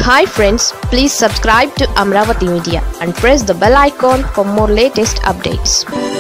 hi friends please subscribe to Amaravati media and press the bell icon for more latest updates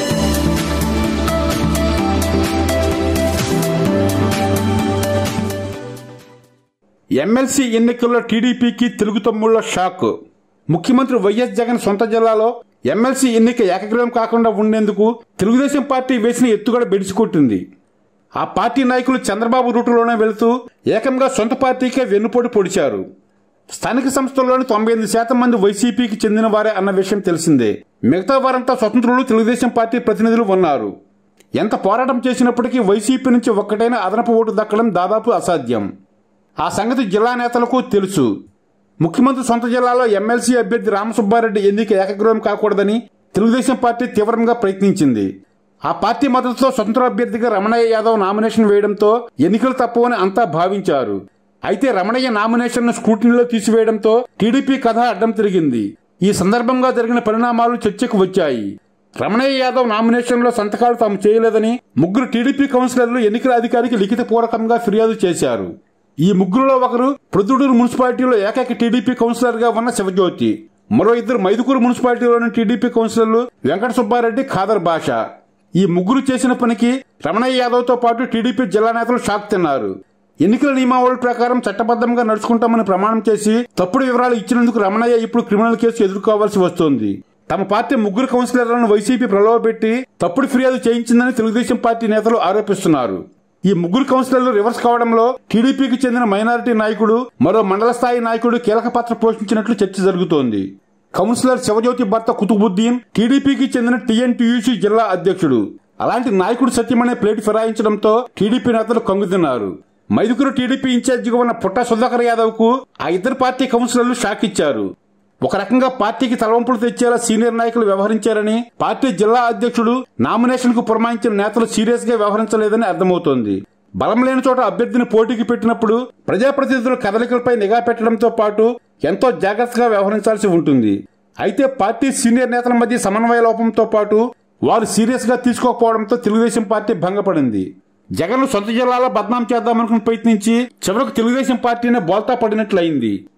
MLC ఎన్నికల్లో టీడీపీకి తెలుగు తమ్ముళ్ల shock ముఖ్యమంత్రి వైఎస్ జగన్ సొంత జిల్లాలో ఎమ్మెల్సీ ఎన్నిక ఏకగ్రీవం కాకుండా ఉండేందుకు తెలుగుదేశం పార్టీ వేసిన ఎత్తుగడ బెడిసికొట్టింది ఆ పార్టీ నాయకులు చంద్రబాబు రూటులోనే వెళుతూ ఏకంగా సొంత పార్టీకే వెన్నుపోటు పొడిచారు స్థానిక సంస్థల్లోని తొంభై ఎనిమిది శాతం మంది వైసీపీకి చెందిన వారే అన్న విషయం తెలిసిందే మిగతా వారంతా స్వతంత్రులు తెలుగుదేశం పార్టీ ప్రతినిధులు ఉన్నారు ఎంత పోరాటం చేసినప్పటికీ వైసీపీ నుంచి ఒక్కటైనా అదనపు ఓటు దక్కడం దాదాపు అసాధ్యం ఆ సంగతి జిల్లా నేతలకు తెలుసు ముఖ్యమంత్రి సొంత జిల్లాలో ఎమ్మెల్సీ అభ్యర్థి రామసుబ్బారెడ్డి ఎన్నిక ఏకగ్రీవం కాకూడదని తెలుగుదేశం పార్టీ తీవ్రంగా ప్రయత్నించింది ఆ పార్టీ మద్దతుతో స్వతంత్ర అభ్యర్థిగా రమణయ్య యాదవ్ నామినేషన్ వేయడంతో ఎన్నికలు తప్పవని అంతా భావించారు అయితే రమణయ్య నామినేషన్ను స్క్రూటినీలో తీసివేయడంతో టీడీపీ కథ అడ్డం తిరిగింది ఈ సందర్భంగా జరిగిన పరిణామాలు చర్చకు వచ్చాయి రమణయ్య యాదవ్ నామినేషన్లో సంతకాలు తాము చేయలేదని ముగ్గురు టీడీపీ కౌన్సిలర్లు ఎన్నికల అధికారికి లిఖితపూర్వకంగా ఫిర్యాదు చేశారు ఈ ముగ్గురులో ఒకరు ప్రొద్దుటూరు మున్సిపాలిటీలో ఏకైక టీడీపీ కౌన్సిలర్ గా ఉన్న శివజ్యోతి మరో ఇద్దరు మైదుకూరు మున్సిపాలిటీలోని టీడీపీ కౌన్సిలర్లు వెంకట సుబ్బారెడ్డి ఖాదర్ భాష ఈ ముగ్గురు చేసిన పనికి రమణయ్య యాదవ్ తో పాటు టీడీపీ జిల్లా నేతలు షాక్ తిన్నారు ఎన్నికల నియమావళి ప్రకారం చట్టబద్ధంగా నడుచుకుంటామని ప్రమాణం చేసి తప్పుడు వివరాలు ఇచ్చినందుకు రమణయ్య ఇప్పుడు క్రిమినల్ కేసు ఎదుర్కోవాల్సి వస్తోంది తమ పార్టీ ముగ్గురు కౌన్సిలర్లను వైసీపీ ప్రలోభపెట్టి తప్పుడు ఫిర్యాదు చేయించిందని తెలుగుదేశం పార్టీ నేతలు ఆరోపిస్తున్నారు ఈ ముగ్గురు కౌన్సిలర్లు రివర్స్ కావడంలో టీడీపీకి చెందిన మైనారిటీ నాయకుడు మరో మండల స్థాయి నాయకుడు కీలక పాత్ర పోషించినట్లు చర్చ జరుగుతోంది కౌన్సిలర్ శివజ్యోతి భర్త కుతుబుద్దీన్ టీడీపీకి చెందిన టీఎన్టీయూసీ జిల్లా అధ్యక్షుడు అలాంటి నాయకుడు సత్యమనే ప్లేట్ ఫిరాయించడంతో టీడీపీ నేతలు కంగుతిన్నారు మైదుగురు టీడీపీ ఇన్ఛార్జిగా ఉన్న పుట్ట సుధాకర్ యాదవ్ కు ఆ ఇద్దరు పార్టీ కౌన్సిలర్లు షాక్ ఇచ్చారు ఒక రకంగా పార్టీకి తలవంపులు తెచ్చేలా సీనియర్ నాయకులు వ్యవహరించారని పార్టీ జిల్లా అధ్యక్షుడు నామినేషన్ కు పురమాయించిన నేతలు సీరియస్ గా వ్యవహరించలేదని అర్థమవుతోంది బలం లేని చోట అభ్యర్థిని పోటీకి పెట్టినప్పుడు ప్రజాప్రతినిధుల కదలికలపై నిఘా పెట్టడంతో పాటు ఎంతో జాగ్రత్తగా వ్యవహరించాల్సి ఉంటుంది అయితే పార్టీ సీనియర్ నేతల మధ్య సమన్వయ లోపంతో పాటు వారు సీరియస్ గా తీసుకోకపోవడంతో తెలుగుదేశం పార్టీ భంగపడింది జగన్ సొంత జిల్లాలో బద్నాం చేద్దామనుకుని ప్రయత్నించి చివరకు తెలుగుదేశం పార్టీనే బోల్తా పడినట్లయింది